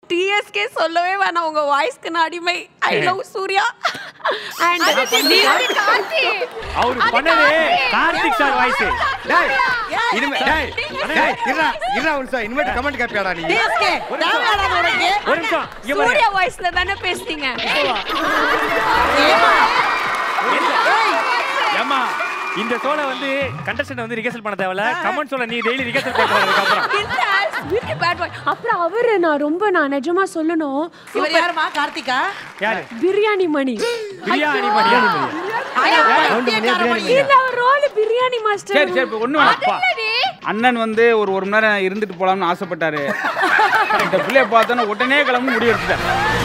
TSK சொல்லவே வேணாம் உங்க வாய்ஸ்க்கு நான் அடிமை ஐ லவ் சூர்யா அண்ட் அவரு பண்ணது கார்த்திக் சார் வாய்ஸ் டேய் இனிமே டேய் டேய் இருடா இருடா ஒரு நிமிஷம் இனிமேட்டு கமெண்ட் கேப்பியாடா நீ டிஎஸ்கே தேவையாடாத உனக்கு ஒரு நிமிஷம் இங்க பாருங்க சூர்யா வாய்ஸ்ல தானே பேசுனீங்க ஏமா இந்த சோலை வந்து கண்டஸ்டன்ட் வந்து ரிகர்சல் பண்ண தேவையில்ல கமெண்ட் சொல்ல நீ டெய்லி ரிகர்சல் பண்ணுறதுக்கு அப்புறம் இல்ல பேட் பாய் அப்புறம் அவரு நான் ரொம்ப நான் நிஜமா சொல்லணும் இவர் யாருமா கார்த்திகா யாரு பிரியாணி மணி பிரியாணி மணியா ஐயா, பைத்தியக்கார மணி. இல்ல அவர் ரோல் பிரியாணி மாஸ்டர் சரி சரி இப்போ ஒண்ணு வேணாம் அண்ணன் வந்து ஒரு ஒரு மணி நேரம் இருந்துட்டு போலாம்னு ஆசைப்பட்டாரு இந்த பிள்ளைய பார்த்தோன்னே உடனே கிளம்பி முடி எடுத்துட்டேன்